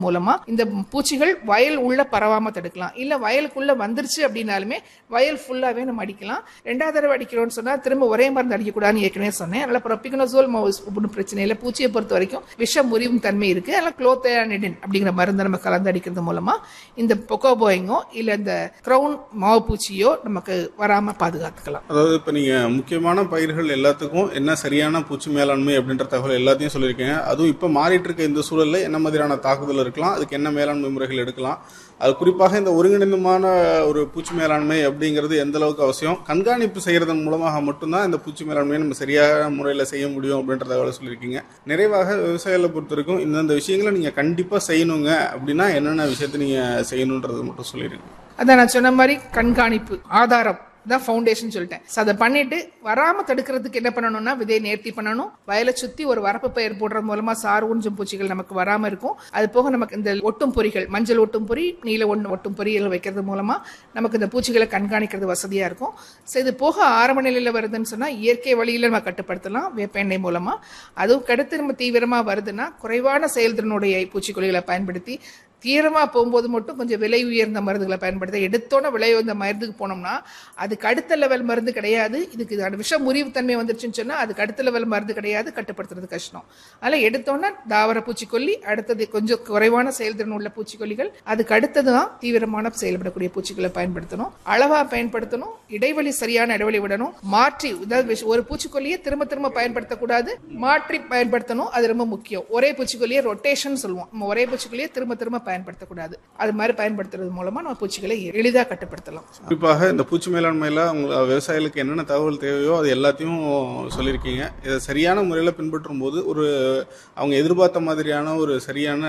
மூலமா இந்த பூச்சிகள் வயல் உள்ள பரவாம தடுக்கலாம் இல்ல வயலுக்குள்ள வந்துருச்சு அப்படின்னாலுமே வயல் ஃபுல்லாவே நம்ம அடிக்கலாம் ரெண்டாவது தடவை அடிக்கிறோம்னு சொன்னா திரும்ப ஒரே மருந்து அடிக்கக்கூடாதுன்னு ஏற்கனவே சொன்னேன் அதனால ப்ரொபிகனோசோல் ஒன்றும் பிரச்சனை இல்லை பூச்சியை பொறுத்த வரைக்கும் விஷ முறிவும் தன்மை இருக்கு அதனால குளோத்தயானிடின் அப்படிங்கிற மருந்தை நம்ம கலந்து அடிக்கிறது மூலமா இந்த பொக்கோபோயிங்கோ இல்ல இந்த கிரவுன் மாவு பூச்சியோ நமக்கு வராம பாதுகாத்துக்கலாம் அதாவது இப்போ நீங்கள் முக்கியமான பயிர்கள் எல்லாத்துக்கும் என்ன சரியான பூச்சி மேலாண்மை அப்படின்ற தகவல் எல்லாத்தையும் சொல்லியிருக்கீங்க அதுவும் இப்போ மாறிட்டு இருக்க இந்த சூழலில் என்ன மாதிரியான தாக்குதல் இருக்கலாம் அதுக்கு என்ன மேலாண்மை முறைகள் எடுக்கலாம் அது குறிப்பாக இந்த ஒருங்கிணைந்தமான ஒரு பூச்சி மேலாண்மை அப்படிங்கிறது எந்த அளவுக்கு அவசியம் கண்காணிப்பு செய்யறதன் மூலமாக மட்டும்தான் இந்த பூச்சி மேலாண்மையை நம்ம சரியான முறையில் செய்ய முடியும் அப்படின்ற தகவலை சொல்லியிருக்கீங்க நிறைவாக விவசாயிகளை பொறுத்த வரைக்கும் இந்தந்த விஷயங்களை நீங்கள் கண்டிப்பாக செய்யணுங்க அப்படின்னா என்னென்ன விஷயத்தை நீங்கள் செய்யணுன்றதை மட்டும் சொல்லிடுங்க அதான் நான் சொன்ன மாதிரி கண்காணிப்பு ஆதாரம் தான் ஃபவுண்டேஷன் சொல்லிட்டேன் So அதை பண்ணிட்டு வராம தடுக்கிறதுக்கு என்ன பண்ணணும்னா விதையை நேர்த்தி பண்ணணும் வயலை சுத்தி ஒரு வரப்பு பயிர் போடுறது மூலமா சார் ஊஞ்சம் பூச்சிகள் நமக்கு வராம இருக்கும் அது போக நமக்கு இந்த ஒட்டும் பொறிகள் மஞ்சள் ஒட்டும் பொறி நீல ஒன்று ஒட்டும் பொறிகள் வைக்கிறது மூலமா நமக்கு இந்த பூச்சிகளை கண்காணிக்கிறது வசதியா இருக்கும் ஸோ இது போக ஆரம்ப நிலையில வருதுன்னு சொன்னா இயற்கை வழியில நம்ம கட்டுப்படுத்தலாம் வேப்ப எண்ணெய் மூலமா அதுவும் கடுத்து நம்ம தீவிரமா வருதுன்னா குறைவான செயல்திறனுடைய பூச்சிக்கொல்லிகளை பயன்படுத்தி தீவிரமா போகும்போது மட்டும் கொஞ்சம் விலை உயர்ந்த மருந்துகளை பயன்படுத்த எடுத்தோன்னே விலை உயர்ந்த மருந்துக்கு போனோம்னா அதுக்கு அடுத்த லெவல் மருந்து கிடையாது இதுக்கு இது விஷ முறிவு தன்மை வந்துருச்சுன்னு சொன்னா அதுக்கு அடுத்த லெவல் மருந்து கிடையாது கட்டுப்படுத்துறது கஷ்டம் அதனால எடுத்தோன்னே தாவர பூச்சிக்கொல்லி அடுத்தது கொஞ்சம் குறைவான செயல்திறன் உள்ள பூச்சிக்கொல்லிகள் அதுக்கு அடுத்தது தான் தீவிரமான செயல்படக்கூடிய பூச்சிகளை பயன்படுத்தணும் அளவா பயன்படுத்தணும் இடைவெளி சரியான இடைவெளி விடணும் மாற்றி அதாவது விஷ- ஒரு பூச்சிக்கொல்லியை திரும்ப திரும்ப பயன்படுத்தக்கூடாது மாற்றி பயன்படுத்தணும் அது ரொம்ப முக்கியம் ஒரே பூச்சிக்கொல்லியை ரொட்டேஷன் சொல்லுவோம் நம்ம ஒரே பூச்சிக்கொல்லியை திரும்ப திரும்ப பயன்படுத்தக்கூடாது அது மாதிரி பயன்படுத்துறது மூலமா நம்ம பூச்சிகளை எளிதாக கட்டுப்படுத்தலாம் குறிப்பாக இந்த பூச்சி மேலாண்மையில் உங்க விவசாயிகளுக்கு என்னென்ன தகவல் தேவையோ அது எல்லாத்தையும் சொல்லியிருக்கீங்க இதை சரியான முறையில் பின்பற்றும் போது ஒரு அவங்க எதிர்பார்த்த மாதிரியான ஒரு சரியான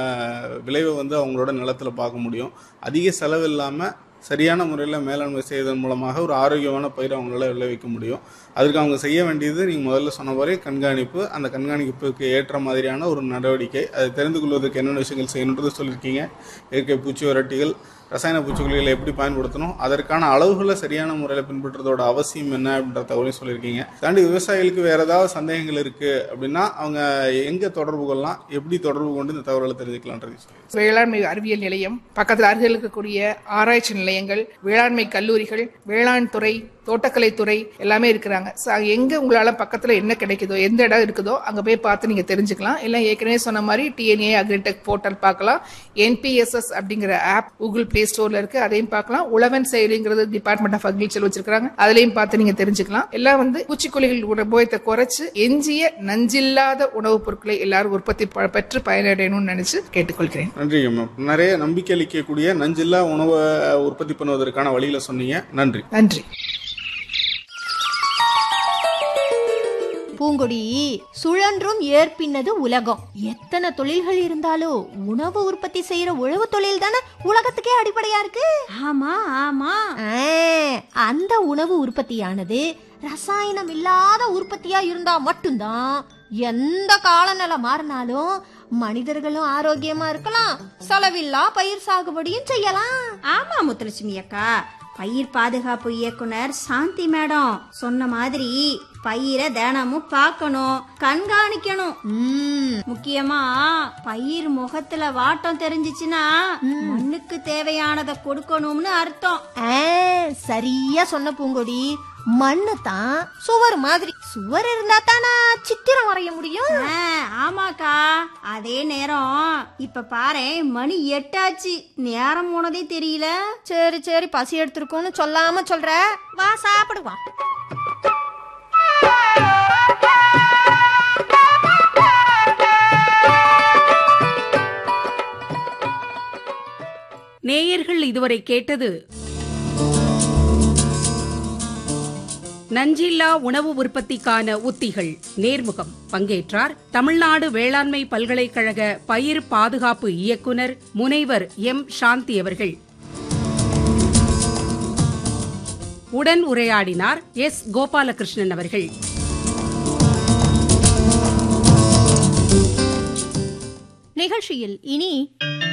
விளைவை வந்து அவங்களோட நிலத்தில் பார்க்க முடியும் அதிக செலவு இல்லாமல் சரியான முறையில் மேலாண்மை செய்வதன் மூலமாக ஒரு ஆரோக்கியமான பயிரை அவங்களால விளைவிக்க முடியும் அதுக்கு அவங்க செய்ய வேண்டியது நீங்கள் முதல்ல சொன்ன மாதிரி கண்காணிப்பு அந்த கண்காணிப்புக்கு ஏற்ற மாதிரியான ஒரு நடவடிக்கை அதை தெரிந்து கொள்வதற்கு என்னென்ன விஷயங்கள் செய்யணுன்றது சொல்லியிருக்கீங்க இயற்கை பூச்சி விரட்டிகள் ரசாயன பூச்சிக்கொல்லிகளை எப்படி பயன்படுத்தணும் அதற்கான அளவுகளை சரியான முறையில் பின்பற்றுறதோட அவசியம் என்ன அப்படின்ற தகவலையும் சொல்லியிருக்கீங்க தாண்டி விவசாயிகளுக்கு வேற ஏதாவது சந்தேகங்கள் இருக்கு அப்படின்னா அவங்க எங்க தொடர்பு கொள்ளலாம் எப்படி தொடர்பு கொண்டு இந்த தகவல்களை தெரிஞ்சுக்கலான்றது சொல்லுங்க. வேளாண்மை அறிவியல் நிலையம் பக்கத்தில் அருகில் இருக்கக்கூடிய ஆராய்ச்சி நிலையங்கள் வேளாண்மை கல்லூரிகள் வேளாண் துறை தோட்டக்கலை துறை எல்லாமே இருக்கிறாங்க So, எங்க உங்களால பக்கத்துல என்ன கிடைக்குதோ எந்த இடம் இருக்குதோ அங்க போய் பார்த்து நீங்க தெரிஞ்சுக்கலாம் இல்ல ஏற்கனவே சொன்ன மாதிரி டிஎன்ஏ அக்ரிடெக் போர்ட்டல் பார்க்கலாம் என்பிஎஸ்எஸ் அப்படிங்கிற ஆப் கூகுள் பிளே ஸ்டோர்ல இருக்கு அதையும் பார்க்கலாம் உழவன் செயலிங்கிறது டிபார்ட்மெண்ட் ஆஃப் அக்ரிகல்ச்சர் வச்சிருக்காங்க அதுலயும் பார்த்து நீங்க தெரிஞ்சுக்கலாம் எல்லாம் வந்து பூச்சிக்கொல்லிகள் உபயோகத்தை குறைச்சு எஞ்சிய நஞ்சில்லாத உணவுப் பொருட்களை எல்லாரும் உற்பத்தி ப- பெற்று பயனடையணும்னு நினைச்சு கேட்டுக்கொள்கிறேன் நன்றிங்க மேம் நிறைய நம்பிக்கை அளிக்கக்கூடிய நஞ்சில்லா உணவை உற்பத்தி பண்ணுவதற்கான வழிகளை சொன்னீங்க நன்றி நன்றி பூங்கொடி சுழன்றும் ஏற்பின்னது உலகம் எத்தனை தொழில்கள் இருந்தாலும் உணவு உற்பத்தி செய்யற உழவு தொழில் தானே உலகத்துக்கே அடிப்படையா இருக்கு ஆமா ஆமா ஆ, அந்த உணவு உற்பத்தியானது ரசாயனம் இல்லாத உற்பத்தியா இருந்தா மட்டும்தான் எந்த காலநிலை மாறினாலும் மனிதர்களும் ஆரோக்கியமா இருக்கலாம் செலவில்லா பயிர் சாகுபடியும் செய்யலாம் ஆமா முத்துலட்சுமி அக்கா பயிர் பாதுகாப்பு இயக்குனர் சாந்தி மேடம் சொன்ன மாதிரி பயிரை தினமும் பார்க்கணும் கண்காணிக்கணும் ம், முக்கியமா பயிர் முகத்துல வாட்டம் தெரிஞ்சிச்சுன்னா மண்ணுக்கு தேவையானதை கொடுக்கணும்னு அர்த்தம் ஆ, சரியா சொன்ன பூங்கொடி மண்ணு தான் சுவர் மாதிரி சுவர் இருந்தா தானே சித்திரம் வரைய முடியும் ஆ, ஆமாக்கா அதே நேரம் இப்ப பாரு மணி எட்டாச்சு நேரம் போனதே தெரியல சரி சரி பசி எடுத்திருக்கோன்னு சொல்லாம சொல்ற வா சாப்பிடுவா நேயர்கள் இதுவரை கேட்டது நஞ்சில்லா உணவு உற்பத்திக்கான உத்திகள் நேர்முகம் பங்கேற்றார் தமிழ்நாடு வேளாண்மை பல்கலைக்கழக பயிர் பாதுகாப்பு இயக்குனர் முனைவர் எம் சாந்தி அவர்கள் உடன் உரையாடினார் எஸ் கோபாலகிருஷ்ணன் அவர்கள் நிகழ்ச்சியில் இனி